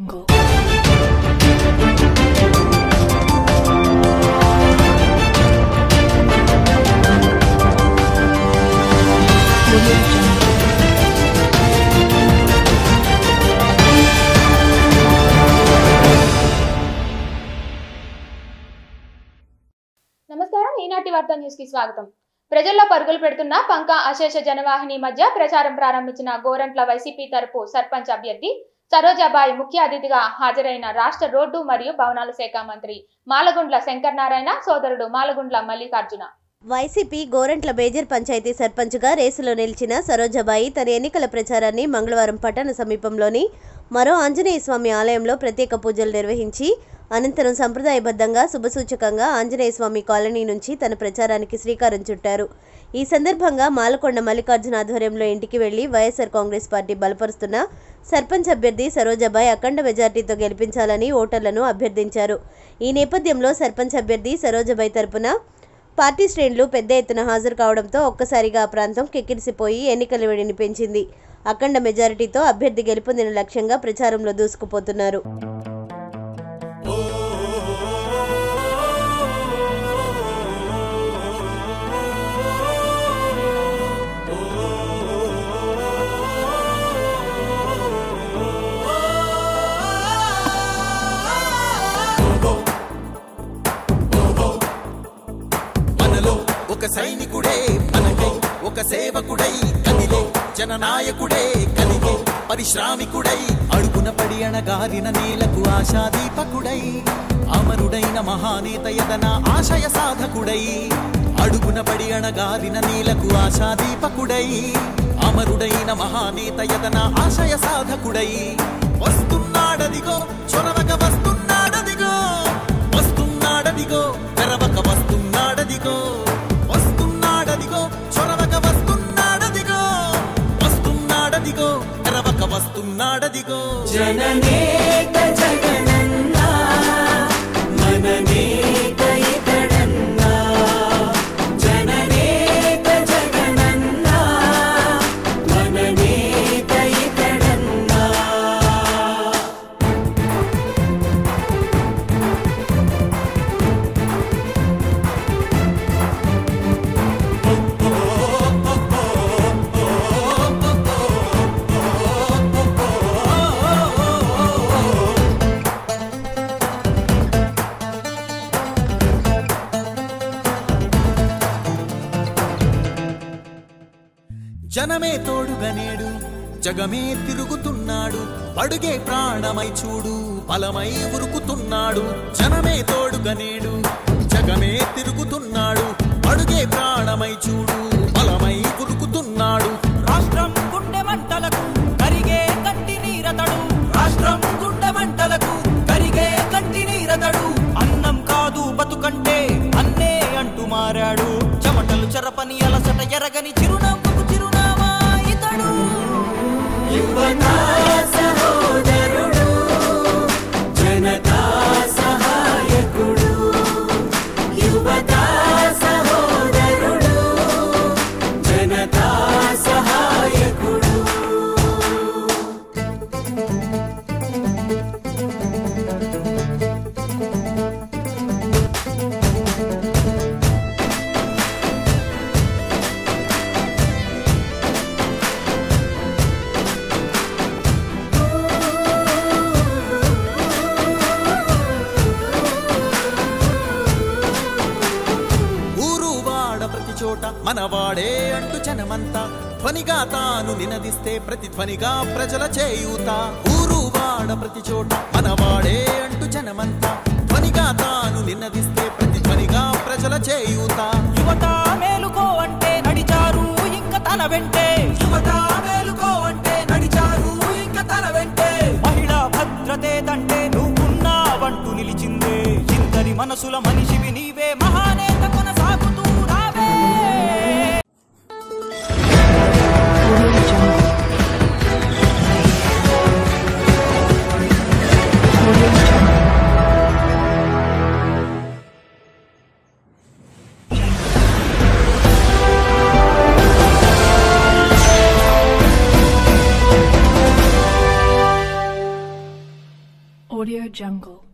Go. Audio Jungle. నమస్కారం ఈనాటి వార్తా న్యూస్ కి స్వాగతం ప్రజల్లో పరుగులు పెడుతున్న పంక అశేష జనవాహిని మధ్య ప్రచారం ప్రారంభించిన గోరంట్ల వైసీపీ తరపు సర్పంచ్ అభ్యర్థి సరోజాబాయి ముఖ్య అతిథిగా హాజరైన రాష్ట్ర రోడ్డు మరియు భవనాల శాఖ మంత్రి మాలగుండ్ల శంకర్ నారాయణ సోదరుడు మాలగుండ్ల మల్లికార్జున వైసీపీ గోరంట్ల బేజర్ పంచాయతీ సర్పంచ్గా రేసులో నిలిచిన సరోజాబాయి తన ఎన్నికల ప్రచారాన్ని మంగళవారం పట్టణ సమీపంలోని మరో ఆంజనేయ స్వామి ఆలయంలో ప్రత్యేక పూజలు నిర్వహించి అనంతరం సంప్రదాయబద్ధంగా శుభసూచకంగా ఆంజనేయ స్వామి కాలనీ నుంచి తన ప్రచారానికి శ్రీకారం చుట్టారు ఈ సందర్భంగా మాలకొండ మల్లికార్జున ఆధ్వర్యంలో ఇంటికి వెళ్లి వైఎస్ఆర్ కాంగ్రెస్ పార్టీ బలపరుస్తున్న సర్పంచ్ అభ్యర్థి సరోజాబాయి అఖండ మెజార్టీతో గెలిపించాలని ఓటర్లను అభ్యర్థించారు ఈ నేపథ్యంలో సర్పంచ్ అభ్యర్థి సరోజాబాయి తరపున పార్టీ శ్రేణులు పెద్ద ఎత్తున హాజరు కావడంతో ఒక్కసారిగా ఆ ప్రాంతం కిక్కిరిసిపోయి ఎన్నికల వేడిని పెంచింది అఖండ మెజారిటీతో అభ్యర్థి గెలుపొందిన లక్ష్యంగా ప్రచారంలో దూసుకుపోతున్నారు మనలో ఒక సైనికుడే మనకై ఒక సేవకుడై కదిలే జననాయకుడే కలిగే పరిశ్రామికుడై అడుగున పడి అణగారిన నేలకు ఆశాదీపకుడై అమరుడైన మహానేత యదన ఆశయ సాధకుడై అడుగున పడి అణగారిన నేలకు ఆశాదీపకుడై అమరుడైన మహానేత యదన ఆశయ సాధకుడై వస్తున్నాడదిగో చొరవక వస్తున్నాడదిగో వస్తున్నాడదిగో తెరవక వస్తున్నాడదిగో వస్తున్నాడదిగో చొరవక వస్తున్నాడదిగో వస్తున్నాడదిగో తెరవక వస్తున్నాడదిగో జననేత జగనన్న మననేత ఇతడన్న జననేత జగనన్న మననేత ఇతడన్న జనమే తోడుగా నేడు జగమే తిరుగుతున్నాడు అడుగే ప్రాణమై చూడు బలమై ఉరుకుతున్నాడు జనమే తోడుగా నేడు జగమే తిరుగుతున్నాడు అడుగే ప్రాణమై చూడు బలమై ఉరుకుతున్నాడు రాష్ట్రం గుండె మంటలకు కరిగే కంటి నీరతడు రాష్ట్రం గుండె మంటలకు కరిగే కంటి నీరతడు అన్నం కాదు బతుకంటే అన్నే అంటూ మారాడు చెమటలు చెరపని అలసట ఎరగని చిరునవ్వుకు చిరునామా ఇతడు యువతా సహోదరుడు జనతా సహాయకుడు యువతా సహోదరుడు జనతా సహాయకుడు ఊరు వాడ ప్రతి చోట మనవాడే అంటూ జనమంతా ధ్వనిగా తాను నినదిస్తే ప్రతి ధ్వనిగా ప్రజల చేయూత ఊరు వాడ ప్రతి చోట మనవాడే అంటూ జనమంతా ధ్వనిగా తాను నినదిస్తే ప్రతి ధ్వనిగా ప్రజల చేయూత యువత మేలుకో అంటే నడిచారు ఇంక తన వెంటే యువత మేలుకో అంటే నడిచారు ఇంక తన వెంటే మహిళా భద్రతే తంటే నువ్వున్నావంటూ నిలిచిందే ఇందరి మనసుల మనిషివి నీవే మహానేత కొనసాగుతూ రావే Audio Jungle. Audio Jungle. Audio Jungle.